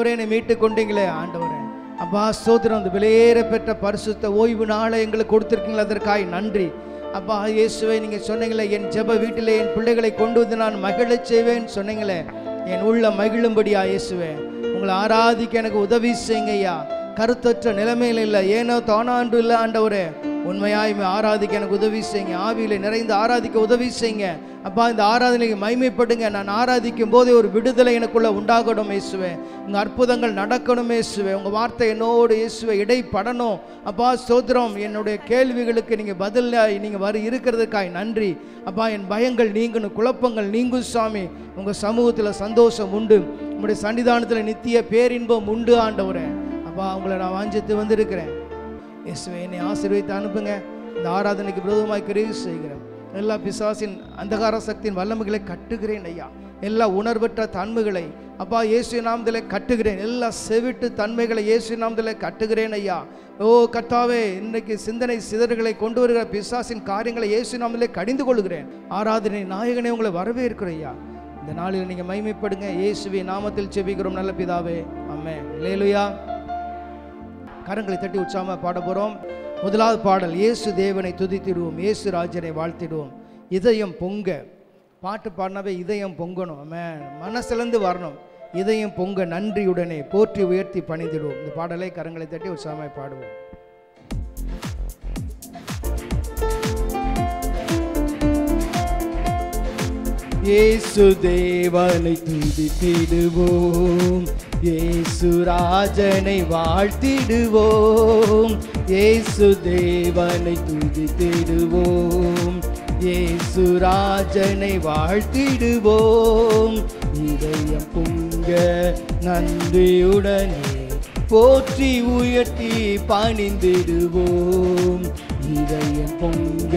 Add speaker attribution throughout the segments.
Speaker 1: ஆண்டவரே என்னை மீட்டு கொண்டீங்களே ஆண்டவரே அப்பா ஸ்தோத்திரம் அந்த விலையேற பெற்ற பரிசுத்த ஓய்வு நாளை எங்களுக்கு கொடுத்துருக்கீங்களா அதற்காய் நன்றி அப்பா இயேசுவை நீங்கள் சொன்னீங்களே என் ஜெப வீட்டிலே என் பிள்ளைகளை கொண்டு வந்து நான் மகிழச் செய்வேன் சொன்னீங்களே என் உள்ள மகிழும்படியா இயேசுவே உங்களை ஆராதிக்க எனக்கு உதவி செய்யுங்க ஐயா கருத்தற்ற நிலைமையில் இல்லை ஏனோ தானாண்டு இல்லை ஆண்டவரே உண்மையாய் ஆராதிக்க எனக்கு உதவி செய்யுங்க ஆவியில நிறைந்து ஆராதிக்க உதவி செய்யுங்க அப்பா இந்த ஆராதனைக்கு மைமைப்படுங்க நான் ஆராதிக்கும் போதே ஒரு விடுதலை எனக்குள்ள உண்டாகணும் இயேசுவே உங்க அற்புதங்கள் நடக்கணும் இயேசுவே உங்க வார்த்தை என்னோடு இயேசுவே இடைப்படணும் அப்பா ஸ்தோத்திரம் என்னுடைய கேள்விகளுக்கு நீங்க பதில் நீங்க வர இருக்கிறதுக்காய் நன்றி அப்பா என் பயங்கள் நீங்கணும் குழப்பங்கள் நீங்கும் சாமி உங்க சமூகத்துல சந்தோஷம் உண்டு உங்களுடைய சன்னிதானத்துல நித்திய பேரின்பம் உண்டு ஆண்டவரே அப்பா உங்களை நான் வாஞ்சித்து வந்திருக்கிறேன் இயேசுவே என்னை ஆசீர்வதித்து அனுப்புங்க இந்த ஆராதனைக்கு விரோதமாய் கிரிவு செய்கிறேன் எல்லா பிசாசின் அந்தகார சக்தியின் வல்லமைகளை கட்டுகிறேன் ஐயா எல்லா உணர்வற்ற தன்மைகளை அப்பா இயேசு நாமத்திலே கட்டுகிறேன் எல்லா செவிட்டு தன்மைகளை இயேசு நாமத்திலே கட்டுகிறேன் ஐயா ஓ கர்த்தாவே இன்னைக்கு சிந்தனை சிதறுகளை கொண்டு வருகிற பிசாசின் காரியங்களை இயேசு நாமத்திலே கடிந்து கொள்கிறேன் ஆராதனை நாயகனே உங்களை வரவேற்கிறேன் ஐயா இந்த நாளில் நீங்கள் மைமைப்படுங்க இயேசுவி நாமத்தில் செபிக்கிறோம் நல்ல பிதாவே அம்மே லேலுயா கரங்களை தட்டி உற்சாகமாக பாட போகிறோம் முதலாவது பாடல் இயேசு தேவனை துதித்திடுவோம் இயேசு ராஜனை வாழ்த்திடுவோம் இதயம் பொங்க பாட்டு பாடினாவே இதயம் பொங்கணும் ஆமென் மனசுலேருந்து வரணும் இதயம் பொங்க நன்றியுடனே போற்றி உயர்த்தி பணிந்திடுவோம் இந்த பாடலை கரங்களை தட்டி உற்சாகமாய் பாடுவோம் இயேசு தேவனை துதித்திடுவோம் இயேசு ராஜனை வாழ்த்திடுவோம் இயேசு தேவனை துதித்திடுவோம் இயேசு ராஜனை வாழ்த்திடுவோம் இதயம் பொங்க நன்றியுடனே போற்றி உயர்த்தி பணிந்திடுவோம் இதயம் பொங்க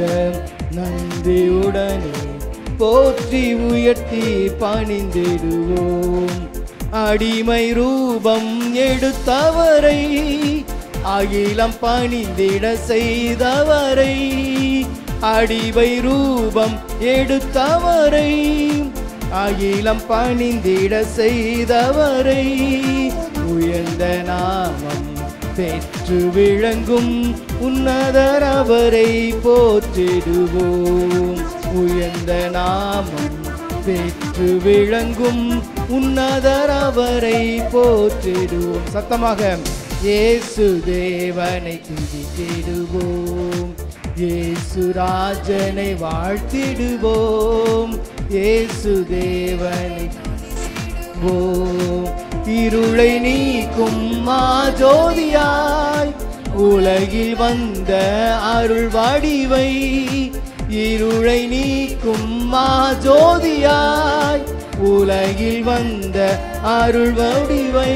Speaker 1: நன்றியுடனே போற்றி உயர்த்தி பணிந்திடுவோம் அடிமை ரூபம் எடுத்தவரை அகிலம் பணிந்திட செய்தவரை அடிமை ரூபம் எடுத்தவரை அகிலம் பணிந்திட செய்தவரை உயர்ந்த நாமம் பெற்று விளங்கும் உன்னதர் அவரை போற்றிடுவோம் உயர்ந்த நாமம் பெற்று விளங்கும் உன்னதர் அவரை போற்றிடுவோம் சத்தமாக இயேசு தேவனை துதித்திடுவோம் இயேசு ராஜனை வாழ்த்திடுவோம் இயேசு தேவனை போம் இருளை நீக்கும் மாஜோதியாய் உலகில் வந்த அருள் வடிவை இருளை நீக்கும் மாஜோதியாய் உலகில் வந்த அருள் வடிவை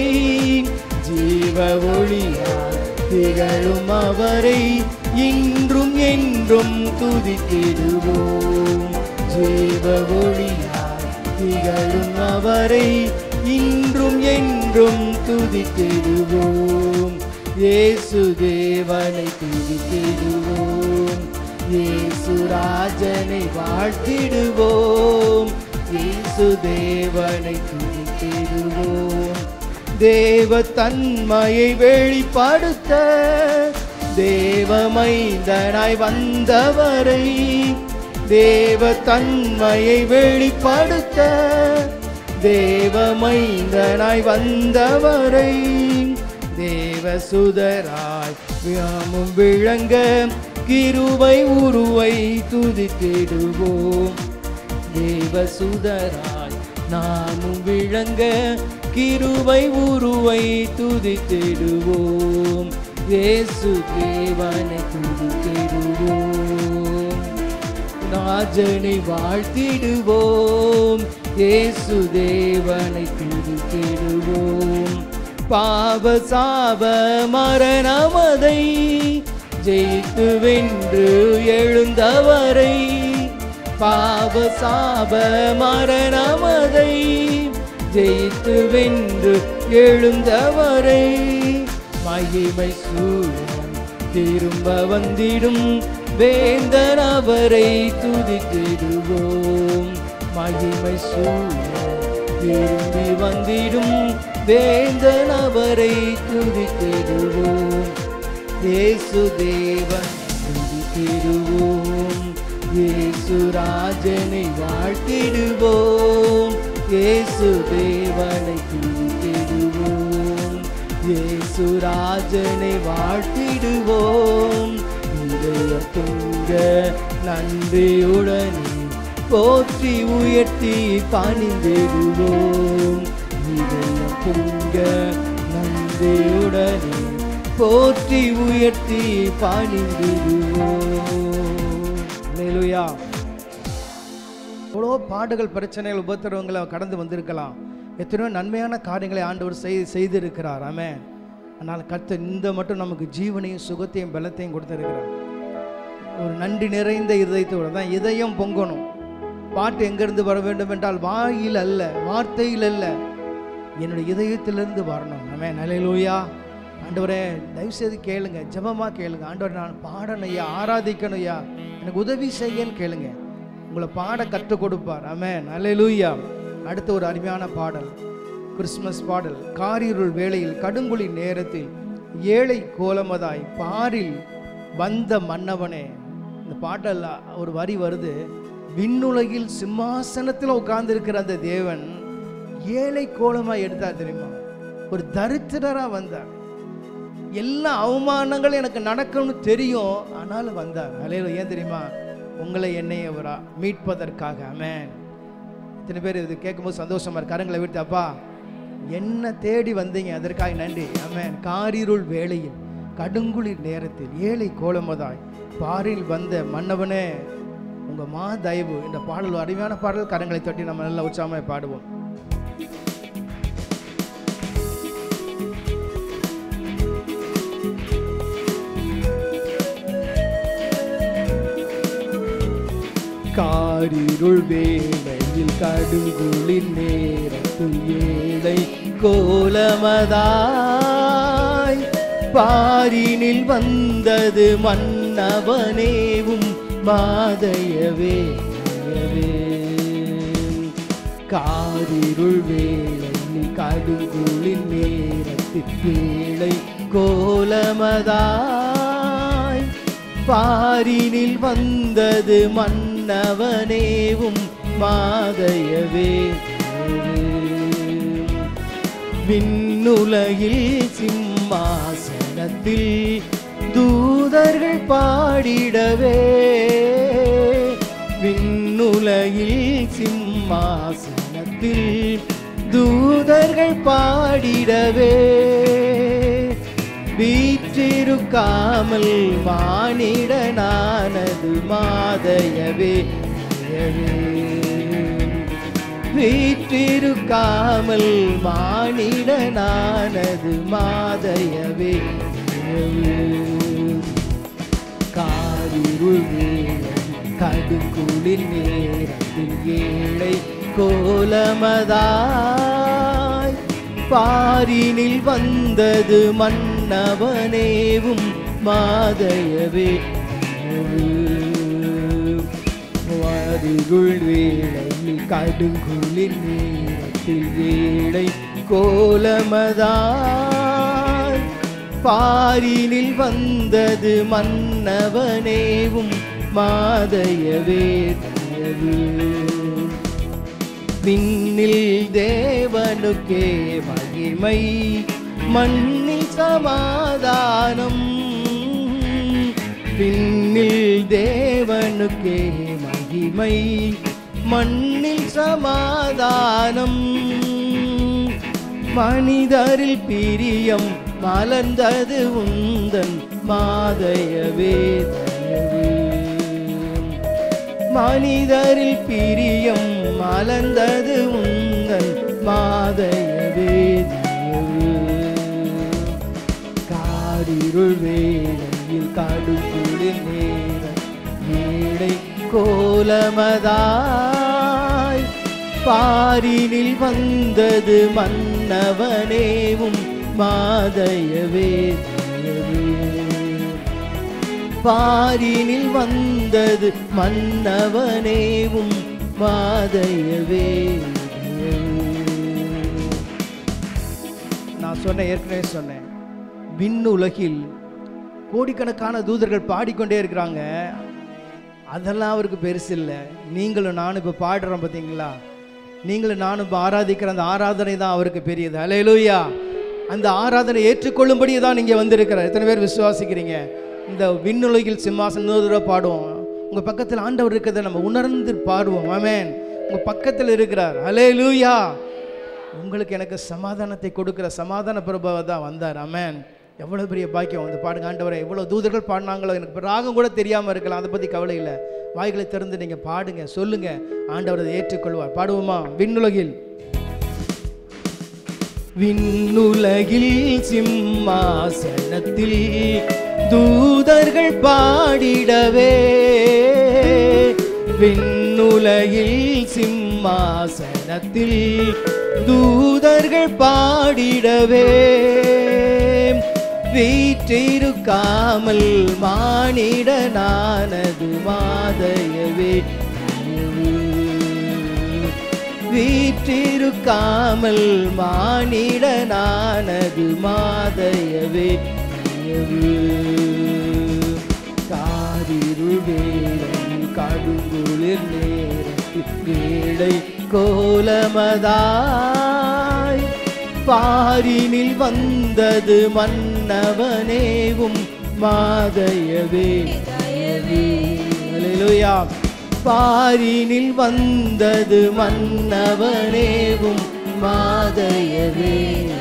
Speaker 1: ஜீவ ஒளியாய் திகழும் அவரை இன்றும் என்றும் துதித்திடுவோம் ஜீவ ஒளியாய் திகழும் அவரை இன்றும் என்றும் துதித்திடுவோம் இயேசு தேவனை துதித்திடுவோம் இயேசு ராஜனை வாழ்த்திடுவோம் இயேசு தேவனை துதித்திடுவோம் தேவ தன்மையை வெளிப்படுத்த தேவ மைந்தனாய் வந்தவரை தேவ தன்மையை வெளிப்படுத்த தேவ மைந்தனாய் வந்தவரை தேவ சுதராய் வியாமும் விளங்க கிருபை உருவை துதித்திடுவோம் தேவ சுதராய் நாமும் விளங்க கிருபை உருவை துதித்திடுவோம் இயேசு தேவனை துதித்திடுவோம் ராஜனை வாழ்த்திடுவோம் இயேசு தேவனை துதித்திடுவோம் பாவ சாப மரணமதை ஜெயித்து வென்று எழுந்தவரை பாவ சாப மரணமதை ஜெயித்து வென்று எழுந்தவரை மகிமை சூழன் திரும்ப வந்திடும் வேந்தன் அவரை துதித்திடுவோம் மகிமை சூழன் திரும்பி வந்திடும் வேந்தன் அவரை துதித்திடுவோம் இயேசு தேவன் துதித்திடுவோம் இயேசு ராஜனை வாழ்த்திடுவோம் இயேசு தேவனை துதித்திடுவோம் இயேசு ராஜனை வாழ்த்திடுவோம் இதய துங்க நன்றியுடனே போற்றி உயர்த்தி பணிந்திடுவோம் இதய துங்க நன்றியுடனே போற்றி உயர்த்தி பணிந்திடுவோம் அல்லேலூயா எவ்வளோ பாடுகள் பிரச்சனைகள் உபத்திரவங்களை கடந்து வந்திருக்கலாம் எத்தனையோ நன்மையான காரியங்களை ஆண்டவர் செய் செய்திருக்கிறார் ஆமே ஆனால் கர்த்தர் இந்த மட்டும் நமக்கு ஜீவனையும் சுகத்தையும் பலத்தையும் கொடுத்திருக்கிறார் ஒரு நன்றி நிறைந்த இதயத்தோடு தான் இதயம் பொங்கணும் பாட்டு எங்கிருந்து வர வேண்டும் என்றால் வாயில் அல்ல வார்த்தையில் அல்ல என்னுடைய இதயத்திலிருந்து வரணும் ஆமே நலையிலூயா ஆண்டவரே தயவுசெய்து கேளுங்க ஜெபமாக கேளுங்க ஆண்டவர் நான் பாடணும் ஐயா ஆராதிக்கணும் ஐயா எனக்கு உதவி செய்யன்னு கேளுங்க உங்களை பாட கற்றுக் கொடுப்பார் ஆமென் அல்லேலூயா அடுத்த ஒரு அருமையான பாடல் கிறிஸ்மஸ் பாடல் காரிருள் வேளையில் கடுங்குழி நேரத்தில் ஏழை கோலமதாய் பாரில் வந்த மன்னவனே இந்த பாட்டல் ஒரு வரி வருது விண்ணுலகில் சிம்மாசனத்தில் உட்கார்ந்திருக்கிற அந்த தேவன் ஏழை கோலமாக எடுத்தார் தெரியுமா ஒரு தரித்திரராக வந்தார் எல்லா அவமானங்கள் எனக்கு நடக்கும்னு தெரியும் ஆனாலும் வந்தார் அலையில ஏன் தெரியுமா உங்களை என்னை அவரா மீட்பதற்காக ஆமென் இத்தனை பேர் இது கேட்கும்போது சந்தோஷமா இருக்கு கரங்களை விட்டு அப்பா என்ன தேடி வந்தீங்க அதற்காக நன்றி ஆமென் காரிருள் வேளையில் கடுங்குளிர் நேரத்தில் ஏழை கோலமதாய் பாரில் வந்த மன்னவனே உங்க மா தயவு இந்த பாடல் ஒரு அருமையான பாடல் கரங்களை தட்டி நம்ம நல்லா உற்சாகமாய் பாடுவோம் காரிருள் வேளையில் கடுங்குளிர் நேரத்தில் ஏழை கோலமதாய் பாரினில் வந்தது மன்னவனேவும் மாதையவே காரிருள் வேளையில் கடுங்குளிர் நேரத்தில் ஏழை கோலமதாய் பாரினில் வந்தது மன்னவனேவும் மாதையவே விண்ணுலகில் சிம்மாசனத்தில் தூதர்கள் பாடிடவே விண்ணுலகில் சிம்மாசனத்தில் தூதர்கள் பாடிடவே வீற்றிருக்காமல் மானிடனானது மாதையவே வீற்றிருக்காமல் மானிடனானது மாதையவே காரிருள் வேளையில் கடுங்குளிர் நேரத்தில் ஏழை கோலமதாய் பாரினில் வந்தது மன்னவனேவும் மாதையவே வாரிருள் வேளையில் கடுங்குளிர் நேரத்தில் ஏழை கோலமதாய் பாரினில் வந்தது மன்னவனேவும் மாதையவே விண்ணில் தேவனுக்கே மகிமை மண்ணில் சமாதானம் விண்ணில் தேவனுக்கே மகிமை மண்ணில் சமாதானம் மனிதரில் பிரியம் மலர்ந்தது உந்தன் மாதையவே மனிதரில் பிரியம் மலர்ந்தது உந்தன் மாதையவே காரிருள் வேளையில் கடுங்குளிர் நேரம் ஏழை கோலமதாய் பாரினில் வந்தது மன்னவனேவும் மாதையவே பாரினில் வந்தது மன்னவனேவும் மாதையவே நான் சொன்னேன் ஏற்கனவே சொன்னேன் விண்ணுலகில் கோடிக்கணக்கான தூதர்கள் பாடிக்கொண்டே இருக்கிறாங்க அதெல்லாம் அவருக்கு பெருசு இல்லை நீங்களும் நானும் இப்போ பாடுறோம் பார்த்தீங்களா நீங்களும் நானும் இப்போ ஆராதிக்கிற அந்த ஆராதனை தான் அவருக்கு பெரியது அலையலூயா அந்த ஆராதனை ஏற்றுக்கொள்ளும்படி தான் நீங்கள் வந்திருக்கிற எத்தனை பேர் விசுவாசிக்கிறீங்க இந்த விண்ணுலகில் சிம்மாசனம் இன்னொரு தடவை பாடுவோம் உங்கள் பக்கத்தில் ஆண்டவர் இருக்கிறத நம்ம உணர்ந்து பாடுவோம் ஆமென் உங்கள் பக்கத்தில் இருக்கிறார் அலையலூயா உங்களுக்கு எனக்கு சமாதானத்தை கொடுக்கிற சமாதான பிரபவ தான் வந்தார் ஆமென் எவ்வளோ பெரிய பாக்கியம் வந்து பாடுங்க ஆண்டவரை எவ்வளோ தூதர்கள் பாடினாங்களோ எனக்கு இப்ப ராகம் கூட தெரியாமல் இருக்கலாம் அதை பற்றி கவலை இல்லை வாய்களை திறந்து நீங்கள் பாடுங்க சொல்லுங்க ஆண்டவர் அதை ஏற்றுக்கொள்வார் பாடுவோமா விண்ணுலகில் விண்ணுலகில் சிம்மாசனத்தில் தூதர்கள் பாடிடவே விண்ணுலகில் சிம்மாசனத்தில் தூதர்கள் பாடிடவே வீற்றிருக்காமல் மானிடனானது மாதையவே வீற்றிருக்காமல் மானிடனானது மாதையவே காரிருள் வேளையில் கடுங்குளிர் நேரத்தில் வேளை கோலமதாய் பாரினில் வந்தது மன்னவனேவும் மாதையவே அல்லேலூயா பாரினில் வந்தது மன்னவனேவும் மாதையவே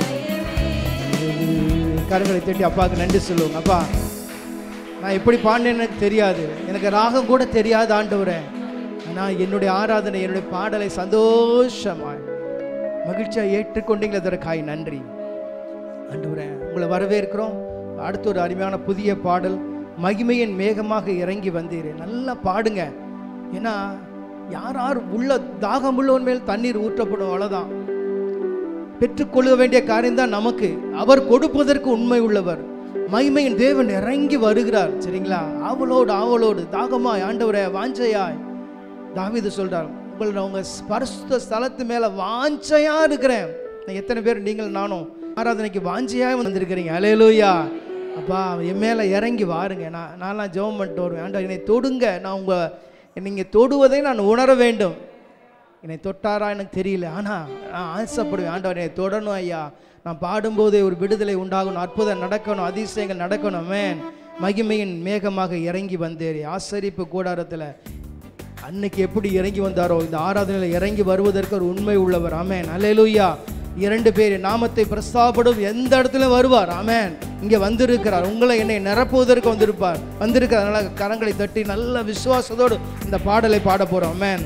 Speaker 1: கரங்களை தட்டி அப்பாவுக்கு நன்றி சொல்லுவோங்க அப்பா நான் எப்படி பாடினேன்னு எனக்கு தெரியாது எனக்கு ராகம் கூட தெரியாது ஆண்டவரே ஆனால் என்னுடைய ஆராதனை என்னுடைய பாடலை சந்தோஷமாய் மகிழ்ச்சியாக ஏற்றுக்கொண்டீங்களே அதற்காய் நன்றி ஆண்டவரே உங்களை வரவேற்கிறோம் அடுத்த ஒரு அருமையான புதிய பாடல் மகிமையின் மேகமாக இறங்கி வந்தீரே நல்லா பாடுங்க ஏன்னா யார் யார் உள்ள தாகம் உள்ளவன் மேல் தண்ணீர் ஊற்றப்படும் அவ்வளோதான் பெற்றுக்கொள்ள வேண்டிய காரியம் தான் நமக்கு அவர் கொடுப்பதற்கு உண்மை உள்ளவர் மகிமையின் தேவன் இறங்கி வருகிறார் சரிங்களா ஆவலோடு ஆவலோடு தாகமாய் ஆண்டவரே வாஞ்சையாய் தாவீது சொல்றார் உங்களை உங்க பரிசுத்த ஸ்தலத்து மேல வாஞ்சையா இருக்கிறேன் நான் எத்தனை பேர் நீங்கள் நானும் ஆராதனைக்கு வாஞ்சையா வந்திருக்கிறீங்க அலையலூயா அப்பா என் மேல இறங்கி வாருங்க நான் நான்லாம் ஜெபம் பண்ணிட்டு வருவேன் ஆண்டவர் என்னை தொடுங்க நான் உங்க நீங்க தொடுவதை நான் உணர வேண்டும் என்னை தொட்டாரா எனக்கு தெரியல ஆனால் நான் ஆசைப்படுவேன் ஆண்டவர் என்னை தொடணும் ஐயா நான் பாடும்போதே ஒரு விடுதலை உண்டாகணும் அற்புதம் நடக்கணும் அதிசயங்கள் நடக்கணும் மேன் மகிமையின் மேகமாக இறங்கி வந்தேன் ஆசரிப்பு கூடாரத்தில் அன்னைக்கு எப்படி இறங்கி வந்தாரோ இந்த ஆராதனையில் இறங்கி வருவதற்கு ஒரு உண்மை உள்ளவர் ஆமேன் அல்லேலூயா இரண்டு பேர் நாமத்தை பிரஸ்தாபடும் எந்த இடத்துல வருவார் ஆமேன் இங்கே வந்திருக்கிறார் உங்களை என்னை நிரப்புவதற்கு வந்திருப்பார் வந்திருக்கிறார் அதனால கரங்களை தட்டி நல்ல விசுவாசத்தோடு இந்த பாடலை பாட போகிறோம் ஆமேன்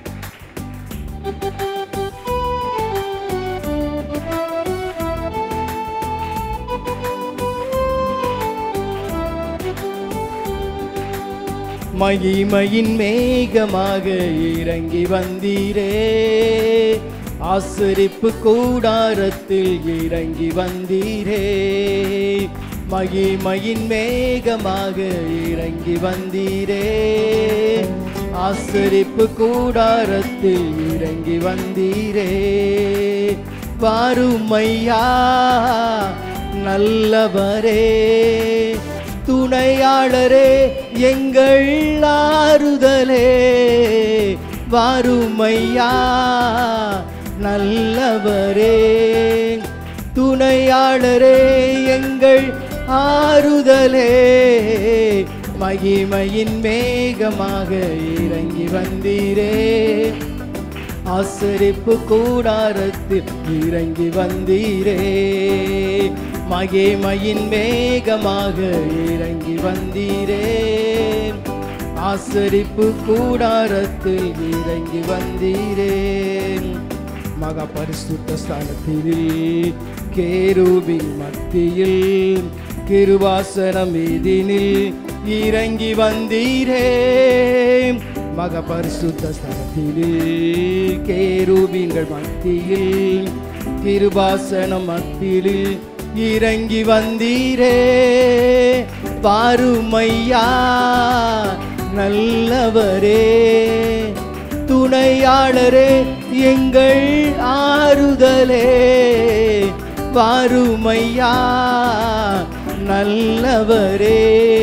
Speaker 1: மகிமையின் மேகமாக இறங்கி வந்தீரே ஆசரிப்பு கூடாரத்தில் இறங்கி வந்தீரே மகிமையின் மேகமாக இறங்கி வந்தீரே ஆசரிப்பு கூடாரத்தில் இறங்கி வந்தீரே வாருமையா நல்லவரே துணையாளரே எங்கள் ஆறுதலே வாருமையா நல்லவரே துணையாளரே எங்கள் ஆறுதலே மகிமையின் மேகமாக இறங்கி வந்தீரே ஆசரிப்பு கூடாரத்தில் இறங்கி வந்தீரே மகிமையின் மேகமாக இறங்கி வந்தீரே ஆசரிப்பு கூடாரத்தில் இறங்கி வந்தீரே மகா பரிசுத்த ஸ்தானத்தில் கேருவின் மத்தியில் கிருவாசனம் மீதினில் இறங்கி வந்தீரே மக பரிசுத்த ஸ்தலத்தில் கேருபீன்கள் மத்தியில் கிருபாசனம் மத்தியில் இறங்கி வந்தீரே பாருமையா நல்லவரே துணையாளரே எங்கள் ஆறுதலே வாருமையா நல்லவரே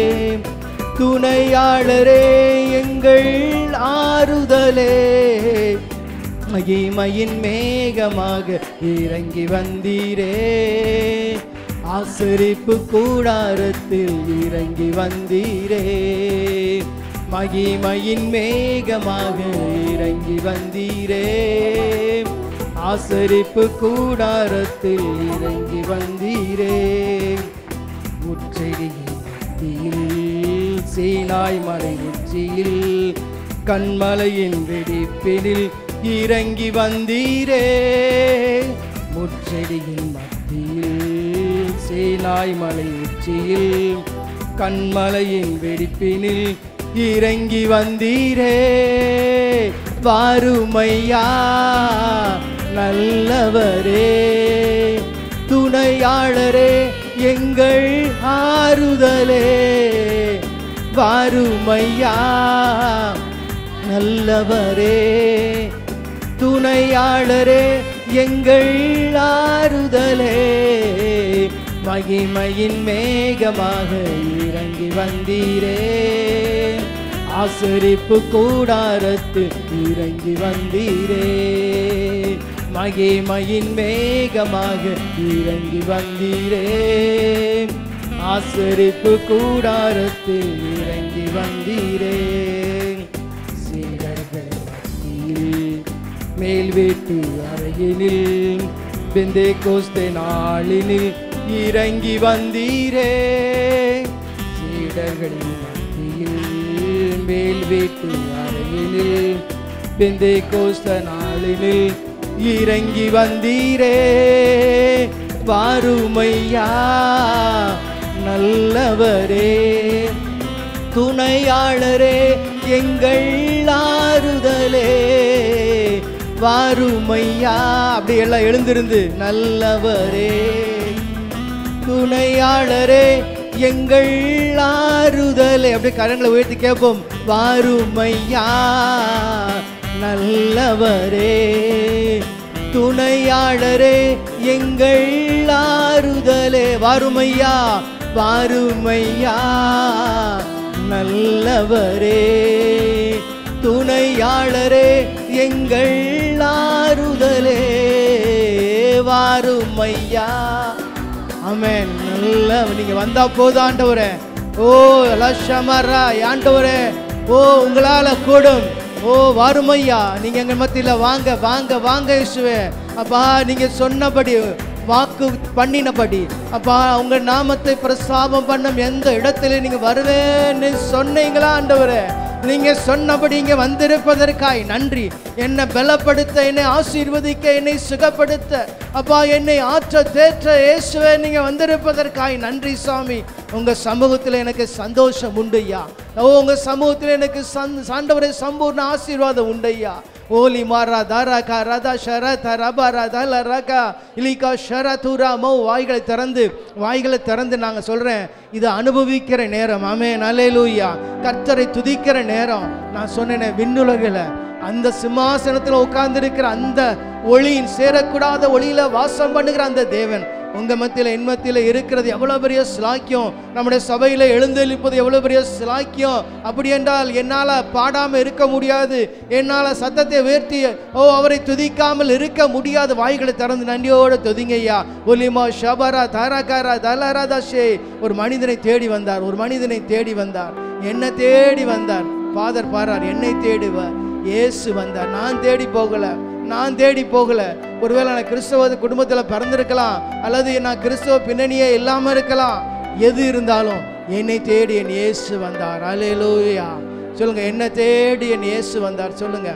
Speaker 1: துணையாளரே எங்கள் ஆறுதலே மகிமையின் மேகமாக இறங்கி வந்தீரே ஆசரிப்பு கூடாரத்தில் இறங்கி வந்தீரே மகிமையின் மேகமாக இறங்கி வந்தீரே ஆசரிப்பு கூடாரத்தில் இறங்கி வந்தீரே முச்செடியின் மத்தியில் சீனாய் மலை உச்சியில் கண்மலையின் வெடிப்பினில் இறங்கி வந்தீரே முச்செடியின் மத்தியில் சீனாய் மலை உச்சியில் கண்மலையின் வெடிப்பினில் இறங்கி வந்தீரே வாருமையா நல்லவரே துணையாளரே எங்கள் ஆறுதலே வாருமையா நல்லவரே துணையாளரே எங்கள் ஆறுதலே மகிமையின் மேகமாக இறங்கி வந்தீரே ஆசரிப்பு கூடாரத்து இறங்கி வந்தீரே மகிமையின் மேகமாக இறங்கி வந்தீரே ஆசரிப்பு கூடாரத்தில் இறங்கி வந்தீரே சீடர்கள் மத்தியில் மேல் வீட்டு அறையினில் பெந்தே கோஸ்தே நாளினில் இறங்கி வந்தீரே சீடர்களின் மத்தியில் மேல் வீட்டு அறையினில் பெந்தே கோஸ்த நாளினில் இறங்கி வந்தீரே வாருமையா நல்லவரே துணையாளரே எங்கள் ஆறுதலே வாருமையா அப்படி எல்லாம் எழுந்திருந்து நல்லவரே துணையாளரே எங்கள் ஆறுதலே அப்படி கரங்களை உயர்த்தி கேட்போம் வாருமையா நல்லவரே துணையாளரே எங்கள் ஆறுதலே வாருமையா வாருமையா நல்லவரே துணையாளரே எங்கள் ஆறுதலே வாருமையா ஆமென் நல்ல நீங்க வந்தா போதும் ஆண்டவரே ஓ லட்சமரா ஆண்டவரே ஓ உங்களால கூடும் ஓ வாருமையா நீங்க எங்க மத்தியில வாங்க வாங்க வாங்க இயேசுவே அப்பா நீங்க சொன்னபடி வாக்கு பண்ணினபடி அப்பா உங்க நாமத்தை பிரஸ்தாபம் பண்ணும் எந்த இடத்துல நீங்க வருவேன்னு சொன்னீங்களா ஆண்டவரே நீங்க சொன்னபடி இங்க வந்திருப்பதற்காய் நன்றி என்னை பலப்படுத்த என்னை ஆசீர்வதிக்க என்னை சுகப்படுத்த அப்பா என்னை ஆற்ற தேற்ற இயேசுவே நீங்க வந்திருப்பதற்காய் நன்றி சாமி உங்க சமூகத்தில் எனக்கு சந்தோஷம் உண்டுய்யா ஓ உங்க சமூகத்தில் எனக்கு சந் சாண்டவரை சம்பூர்ண ஆசீர்வாதம் உண்டையா ஓலி மாரா தாராகா ரதா ஷரத ரபரா தல ரகா இலிகா ஷரதுரா மௌ வாய்களை திறந்து வாய்களை திறந்து நாங்கள் சொல்கிறேன் இது அனுபவிக்கிற நேரம் ஆமே நலேலூயா கர்த்தரை துதிக்கிற நேரம் நான் சொன்னேனே விண்ணுலகில் அந்த சிம்மாசனத்தில் உட்கார்ந்திருக்கிற அந்த ஒளியின் சேரக்கூடாத ஒளியில வாசம் பண்ணுகிற அந்த தேவன் உங்க மத்தியில என் மத்தியில இருக்கிறது எவ்வளவு பெரிய சிலாக்கியம் நம்முடைய சபையில எழுந்தெழுப்பது எவ்வளவு பெரிய சிலாக்கியம் அப்படி என்றால் என்னால பாடாம இருக்க முடியாது என்னால சத்தத்தை உயர்த்தி ஓ அவரை துதிக்காமல் இருக்க முடியாது வாய்களை திறந்து நன்றியோட துதிங்கய்யா ஒலிமா ஷபரா தாராகாரா தலராதாஷே ஒரு மனிதனை தேடி வந்தார் ஒரு மனிதனை தேடி வந்தார் என்ன தேடி வந்தார் ஃபாதர் பாரார் என்னை தேடுவார் இயேசு வந்தார் நான் தேடி போகல நான் தேடி போகல ஒருவேளை நான் கிறிஸ்தவ குடும்பத்தில் பிறந்திருக்கலாம் அல்லது நான் கிறிஸ்தவ பின்னணியே இல்லாமல் இருக்கலாம் எது இருந்தாலும் என்னை தேடி என் இயேசு வந்தார் அலையலூயா சொல்லுங்க என்ன தேடி என் இயேசு வந்தார் சொல்லுங்க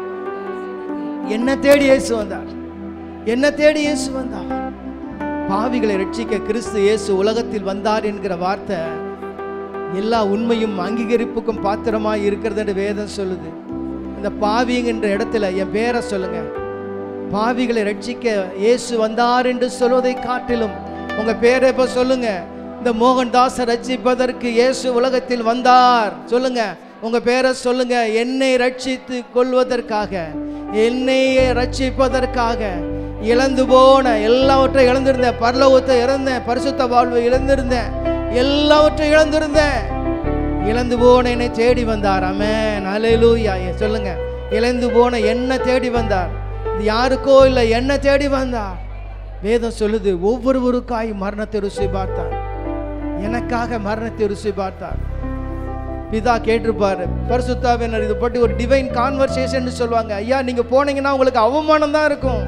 Speaker 1: என்ன தேடி இயேசு வந்தார் என்ன தேடி இயேசு வந்தார் பாவிகளை ரட்சிக்க கிறிஸ்து இயேசு உலகத்தில் வந்தார் என்கிற வார்த்தை எல்லா உண்மையும் அங்கீகரிப்புக்கும் பாத்திரமாய் இருக்கிறது என்று வேதம் சொல்லுது இந்த பாவிங்கிற இடத்துல என் பேரை சொல்லுங்க பாவிகளை ரட்சிக்க இயேசு வந்தார் என்று சொல்வதை காட்டிலும் உங்க பேரை இப்ப சொல்லுங்க இந்த மோகன்தாஸை ரட்சிப்பதற்கு இயேசு உலகத்தில் வந்தார் சொல்லுங்க உங்க பேரை சொல்லுங்க என்னை ரட்சித்து கொள்வதற்காக என்னை ரட்சிப்பதற்காக இழந்து போன எல்லாவற்றையும் இழந்திருந்தேன் பரலோகத்தை இழந்தேன் பரிசுத்த வாழ்வை இழந்திருந்தேன் எல்லாவற்றையும் இழந்திருந்தேன் இழந்து போன என்னை தேடி வந்தார் அமேன் அலையலூயா சொல்லுங்க இழந்து போன என்ன தேடி வந்தார் இது யாருக்கோ இல்லை என்ன தேடி வந்தார் வேதம் சொல்லுது ஒவ்வொருவருக்காய் மரணத்தை ருசி பார்த்தார் எனக்காக மரணத்தை ருசி பார்த்தார் பிதா கேட்டிருப்பாரு பரிசுத்தாவினர் இது பற்றி ஒரு டிவைன் கான்வர்சேஷன் சொல்லுவாங்க ஐயா நீங்க போனீங்கன்னா உங்களுக்கு அவமானம் தான் இருக்கும்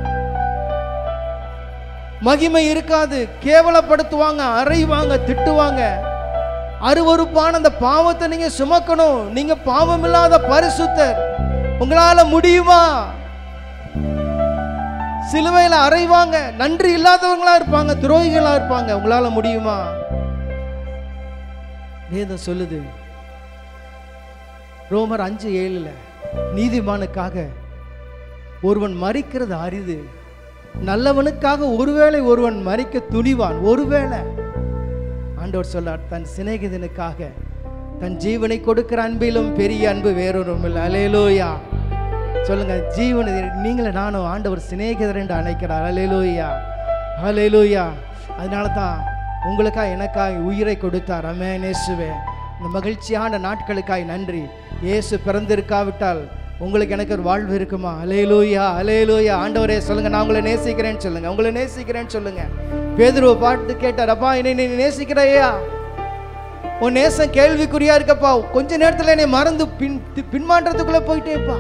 Speaker 1: மகிமை இருக்காது கேவலப்படுத்துவாங்க அறைவாங்க திட்டுவாங்க அருவருப்பான அந்த பாவத்தை நீங்க சுமக்கணும் நீங்க பாவம் இல்லாத பரிசுத்தர் உங்களால முடியுமா சிலுவையில அறைவாங்க நன்றி இல்லாதவங்களா இருப்பாங்க துரோகிகளா இருப்பாங்க உங்களால முடியுமா வேதம் சொல்லுது ரோமர் அஞ்சு ஏழுல நீதிமானுக்காக ஒருவன் மறிக்கிறது அரிது நல்லவனுக்காக ஒருவேளை ஒருவன் மறிக்க துணிவான் ஒருவேளை ஆண்டவர் சொல்லார் தன் சிநேகிதனுக்காக தன் ஜீவனை கொடுக்கிற அன்பிலும் பெரிய அன்பு வேறொரும் இல்லை அலேலோயா சொல்லுங்க ஜீவனை நீங்களே நானும் ஆண்டவர் சிநேகிதர் என்று அழைக்கிறார் அலேலோயா அலேலோயா அதனால தான் உங்களுக்காக எனக்காக உயிரை கொடுத்தார் அமே நேசுவே இந்த மகிழ்ச்சியான நாட்களுக்காய் நன்றி இயேசு பிறந்திருக்காவிட்டால் உங்களுக்கு எனக்கு ஒரு வாழ்வு இருக்குமா அலேலூயா அலேலூயா ஆண்டவரே சொல்லுங்க நான் உங்களை நேசிக்கிறேன்னு சொல்லுங்க உங்களை நேசிக்கிறேன்னு சொல்லுங்க பேதுருவை பாட்டு கேட்டார் அப்பா என்னை நீ நேசிக்கிறையா உன் நேசம் கேள்விக்குறியா இருக்கப்பா கொஞ்ச நேரத்தில் என்னை மறந்து பின் பின்மாற்றத்துக்குள்ள போயிட்டேப்பா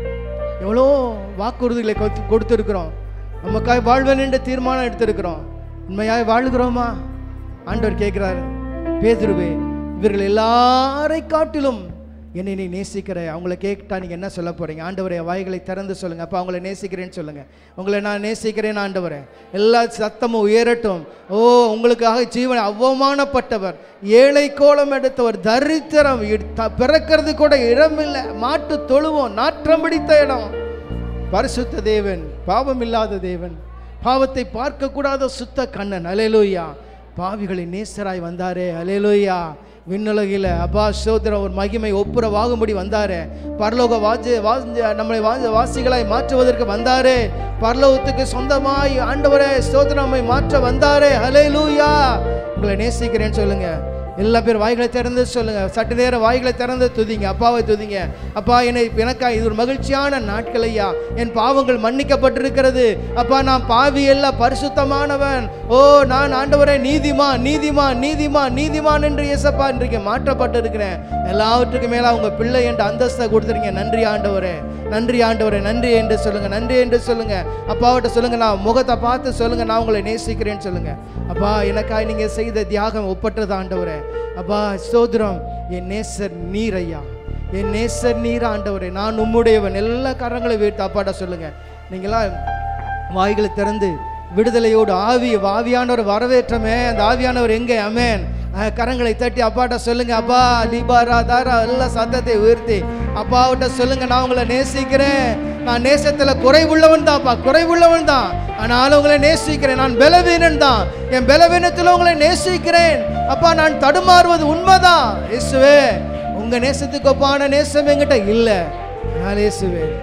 Speaker 1: எவ்வளோ வாக்குறுதிகளை கொடுத்து கொடுத்துருக்குறோம் நமக்காக வாழ்வேன் என்ற தீர்மானம் எடுத்திருக்கிறோம் உண்மையாய் வாழுகிறோமா ஆண்டவர் கேட்குறாரு பேதுருவே இவர்கள் எல்லாரை காட்டிலும் என்னை நீ நேசிக்கிற அவங்கள கேட்டா நீங்கள் என்ன சொல்ல போறீங்க ஆண்டவரே வாய்களை திறந்து சொல்லுங்க அப்போ அவங்கள நேசிக்கிறேன்னு சொல்லுங்க உங்களை நான் நேசிக்கிறேன் ஆண்டவரே எல்லா சத்தமும் உயரட்டும் ஓ உங்களுக்காக ஜீவன் அவமானப்பட்டவர் ஏழை கோலம் எடுத்தவர் தரித்திரம் இ- த- பிறக்கிறது கூட இடமில்லை மாட்டு தொழுவோம் நாற்றம் பிடித்த இடம் பரிசுத்த தேவன் பாவம் இல்லாத தேவன் பாவத்தை பார்க்கக்கூடாத சுத்த கண்ணன் அலேலூயா பாவிகளை நேசராய் வந்தாரே அலேலூயா விண்ணுலகில அப்பா சோதர ஒரு மகிமை ஒப்புர வாகும்படி வந்தாரே பரலோக வாஜ வாஜ நம்மளை வாஜ வாசிகளாய் மாற்றுவதற்கு வந்தாரே பரலோகத்துக்கு சொந்தமாய் ஆண்டவரே சோதரமை மாற்ற வந்தாரே அலேலூயா உங்களை நேசிக்கிறேன்னு சொல்லுங்க எல்லா பேர் வாய்களை திறந்து சொல்லுங்க சற்று நேரம் வாய்களை திறந்து துதிங்க அப்பாவை துதிங்க அப்பா என்னை எனக்கா இது ஒரு மகிழ்ச்சியான நாட்கள் ஐயா என் பாவங்கள் மன்னிக்கப்பட்டிருக்கிறது அப்பா நான் பாவி அல்ல பரிசுத்தமானவன் ஓ நான் ஆண்டவரே நீதிமான் நீதிமான் நீதிமான் நீதிமான் என்று இயேசப்பா இன்றைக்கு மாற்றப்பட்டிருக்கிறேன் எல்லாவற்றுக்கும் மேல உங்க பிள்ளை என்ற அந்தஸ்தை கொடுத்துருங்க நன்றி ஆண்டவரே நன்றி ஆண்டவரே நன்றி என்று சொல்லுங்க நன்றி என்று சொல்லுங்க அப்பாவிட்ட சொல்லுங்க நான் முகத்தை பார்த்து சொல்லுங்க நான் உங்களை நேசிக்கிறேன்னு சொல்லுங்க அப்பா எனக்காய் நீங்க செய்த தியாகம் ஒப்பற்றது ஆண்டவரே அப்பா ஸ்தோத்திரம் என் நேசர் நீர் ஐயா என் நேசர் நீர் ஆண்டவரே நான் உம்முடையவன் எல்லா கரங்களை வீட்டு அப்பாட்ட சொல்லுங்க நீங்களாம் வாய்களை திறந்து விடுதலையோடு ஆவி ஆவியானவர் வரவேற்றமே அந்த ஆவியானவர் எங்கே அமேன் அஹ், கரங்களை தட்டி அப்பாட்ட சொல்லுங்க அப்பா தீபாரா தாரா எல்லா சத்தத்தை உயர்த்தி அப்பாவிட்ட சொல்லுங்க நான் உங்களை நேசிக்கிறேன் நான் நேசத்துல குறைவுள்ளவன் தான்ப்பா குறைவுள்ளவன் தான் ஆனாலும் உங்களை நேசிக்கிறேன் நான் பலவீனன் தான் என் பலவீனத்தில் உங்களை நேசிக்கிறேன் அப்பா நான் தடுமாறுவது உண்மைதான் இயேசுவே உங்க நேசத்துக்கு ஒப்பான நேசம் என்கிட்ட இல்லை நான் இயேசுவே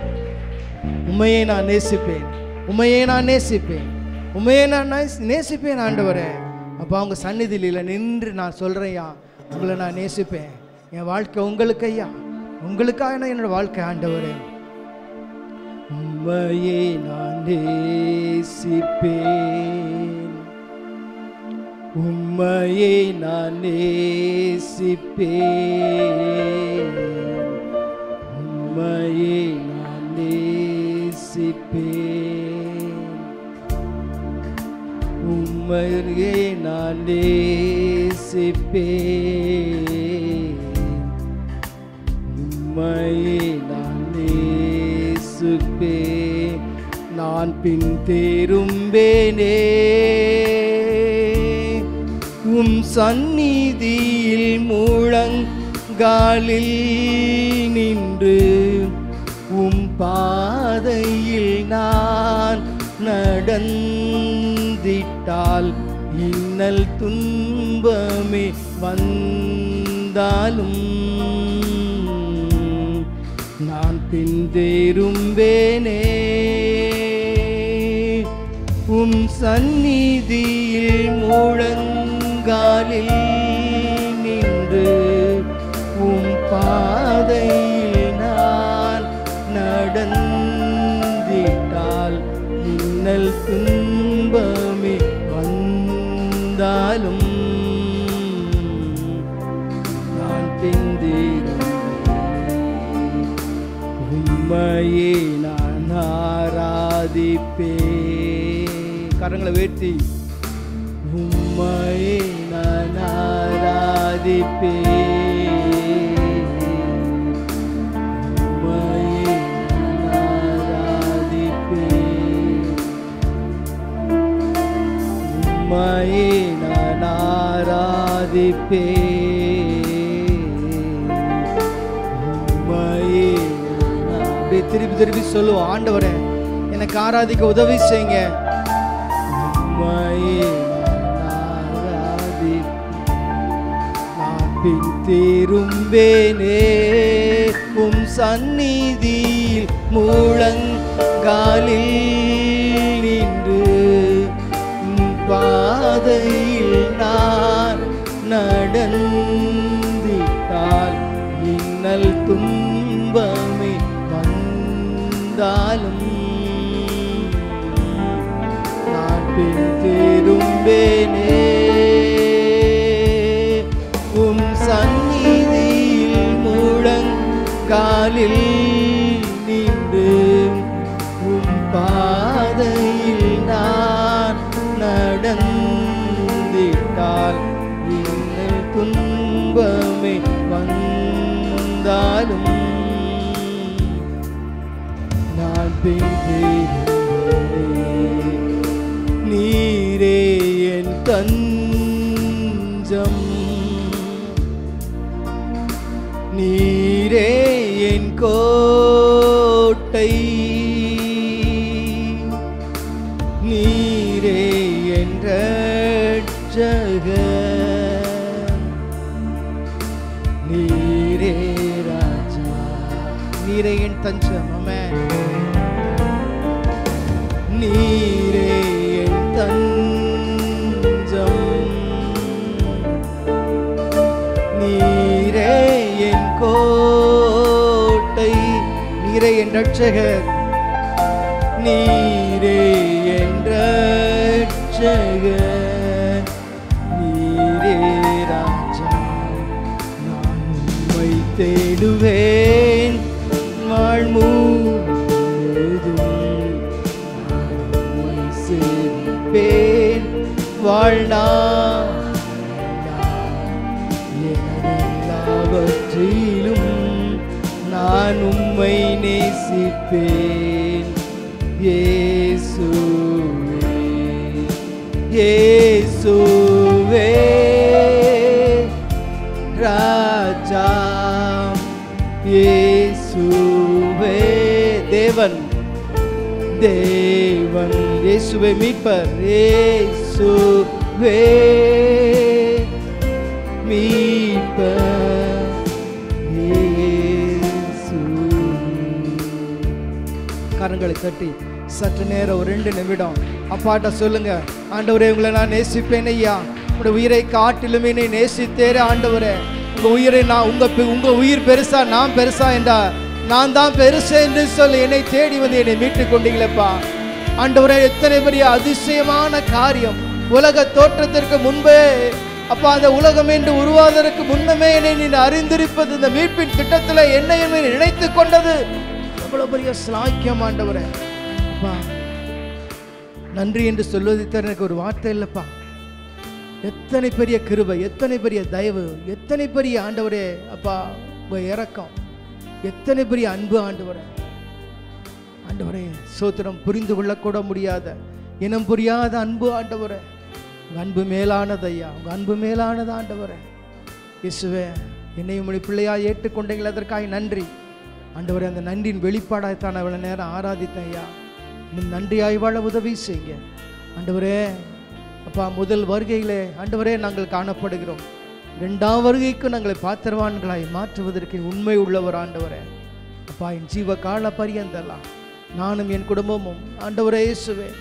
Speaker 1: உண்மையை நான் நேசிப்பேன் உண்மையை நான் நேசிப்பேன் உண்மையை நான் நேசி- நேசிப்பேன் ஆண்டவரே அப்போ அவங்க சந்நிதியில் நின்று நான் சொல்கிறேன்யா உங்களை நான் நேசிப்பேன் என் வாழ்க்கை உங்களுக்கு ஐயா உங்களுக்காக நான் என்னோட வாழ்க்கை ஆண்டவரே உண்மையை நான் நேசிப்பேன் உம்மையை நான் நேசிப்பேன் உம்மையை நான் நேசிப்பேன் உம்மையை நான் நேசிப்பேன் உம்மையை நான் நேசிப்பேன் நான் பின் தேரும்பேனே உம் சந்நிதியில் முழங்காலில் நின்று உம் பாதையில் நான் நடந்திட்டால் இன்னல் துன்பமே வந்தாலும் நான் பின்தேரும்பேனே உம் சந்நிதியில் முழங்காலில் நின்று உம் பாதையில் நான் நடந்திட்டால் இன்னல் துன்பமே வந்தாலும் நான் பிந்திருந்தேன் உம்மையே நான் ஆராதிப்பே கரங்களை வேட்டி உம்மையே நான் ஆராதிப்பே உம்மையே நான் ஆராதிப்பே உம்மையே நான் ஆராதிப்பே உம்மையே நான் அப்படியே திருப்பி திருப்பி சொல்லுவோம் ஆண்டவரே எனக்கு ஆராதிக்க உதவி செய்யுங்க உம்மையே நான் ஆராதிப்பேன். நான் பின் திரும்பேனே உம் சந்நிதியில் முழங்காலில் நின்று உம் பாதையில் நான் நடந்திட்டால் இன்னல் துன்பமே வந்தாலும் நான் பின் திரும்பேனே உம் சந்நிதியில் முழங்காலில் நின்று உம் பாதையில் நான் நடந்திட்டால் இன்னல் துன்பமே வந்தாலும் நான் பெய்தேன் நீரே என் தஞ்சம் நீரே என் கோட்டை நீரே என் ரட்சகர் நீரே ராஜா நீரே என் தஞ்சம் ஆமென் நீரே என் தஞ்சம் நீரே என் கோட்டை நீரே என் ரட்சகர் நீரே என் ரட்சகர் நீரே ராஜா நான் உம்மை தேடுவேன் வாழ்முழுதும் நான் உம்மை சேவிப்பேன் வாழ்நாள் எல்லாவற்றிலும் நான் உம்மை நேசிப்பேன் இயேசுவே இயேசுவே ராஜா இயேசுவே தேவன் தேவன் இயேசுவே மீட்பர் இயேசுவே மீட்பர் இயேசு கரங்களை தட்டி சற்று நேரம் ஒரு ரெண்டு நிமிடம் அப்பாட்ட சொல்லுங்க ஆண்டவரே உங்களை நான் நேசிப்பேன் ஐயா உங்களுடைய உயிரை காட்டிலும் என்னை நேசித்தேரே ஆண்டவரே உங்க உயிரை நான் உங்க பெ- உங்க உயிர் பெருசா நான் பெருசா என்றா நான் தான் பெருசு என்று சொல்லி என்னை தேடி வந்து என்னை மீட்டுக் கொண்டீங்களேப்பா ஆண்டவரே எத்தனை பெரிய அதிசயமான காரியம் உலக தோற்றத்திற்கு முன்பே அப்பா அந்த உலகம் என்று உருவாவதற்கு முன்னமே என்னை நீ அறிந்திருப்பது இந்த மீட்பின் திட்டத்தில் என்னையும் நீ நினைத்துக் கொண்டது எவ்வளவு பெரிய ஸ்லாக்கியம் ஆண்டவரே அப்பா நன்றி என்று சொல்வதை தவிர எனக்கு ஒரு வார்த்தை இல்லைப்பா எத்தனை பெரிய கிருபை எத்தனை பெரிய தயவு எத்தனை பெரிய ஆண்டவரே அப்பா உங்க இரக்கம் எத்தனை பெரிய அன்பு ஆண்டவரே ஆண்டவரே சோத்திரம் புரிந்து கொள்ளக்கூட முடியாத இனம் புரியாத அன்பு ஆண்டவரே உங்க அன்பு மேலானது ஐயா உங்க அன்பு மேலானது ஆண்டவரே இயேசுவே என்னையும் உடைய பிள்ளையா ஏற்றுக்கொண்டீங்கள் அதற்காக நன்றி ஆண்டவரே அந்த நன்றியின் வெளிப்பாடாய்த்தான் அவ்வளோ நேரம் ஆராதித்தேன் ஐயா இன்னும் நன்றியாய் வாழ உதவி செய்யுங்க ஆண்டவரே அப்பா முதல் வருகையிலே ஆண்டவரே நாங்கள் காணப்படுகிறோம் இரண்டாம் வருகைக்கு நாங்களை பாத்திரவான்களாய் மாற்றுவதற்கு உண்மை உள்ளவர் ஆண்டவரே அப்பா என் ஜீவ கால பரியந்தலாம் நானும் என் குடும்பமும் ஆண்டவரே இயேசுவே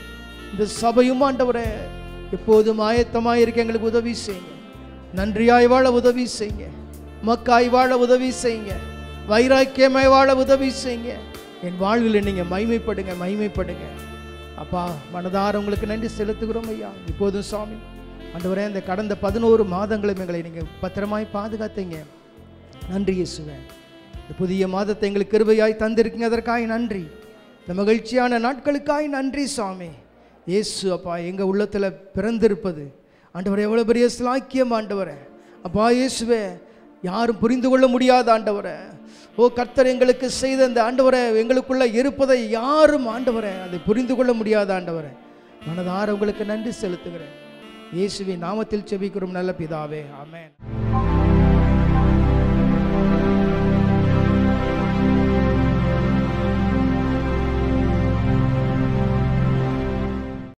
Speaker 1: இந்த சபையும் ஆண்டவரே எப்போதும் ஆயத்தமாக இருக்க எங்களுக்கு உதவி செய்யுங்க நன்றியாய் வாழ உதவி செய்யுங்க மக்காய் வாழ உதவி செய்யுங்க வைராக்கியமாய் வாழ உதவி செய்யுங்க என் வாழ்வில் நீங்கள் மைமைப்படுங்க மைமைப்படுங்க அப்பா மனதார உங்களுக்கு நன்றி செலுத்துகிறோம் ஐயா இப்போதும் சுவாமி ஆண்டவரே இந்த கடந்த பதினோரு மாதங்களும் எங்களை நீங்கள் பத்திரமாய் பாதுகாத்தீங்க நன்றி இயேசுவே இந்த புதிய மாதத்தை எங்களுக்கு கிருபையாய் தந்திருக்கீங்க அதற்காய் நன்றி இந்த மகிழ்ச்சியான நாட்களுக்காய் நன்றி சுவாமி இயேசு அப்பா எங்கள் உள்ளத்தில் பிறந்திருப்பது ஆண்டவரே எவ்வளோ பெரிய சிலாக்கியம் ஆண்டவரே அப்பா இயேசுவே யாரும் புரிந்து கொள்ள முடியாத ஆண்டவரே ஓ கர்த்தர் எங்களுக்கு செய்த இந்த ஆண்டவரை எங்களுக்குள்ள இருப்பதை யாரும் ஆண்டவரை அதை புரிந்து கொள்ள முடியாத ஆண்டவரை மனதார உங்களுக்கு நன்றி செலுத்துகிறேன் இயேசுவின் நாமத்தில் செபிக்கிறோம் நல்ல பிதாவே ஆமென்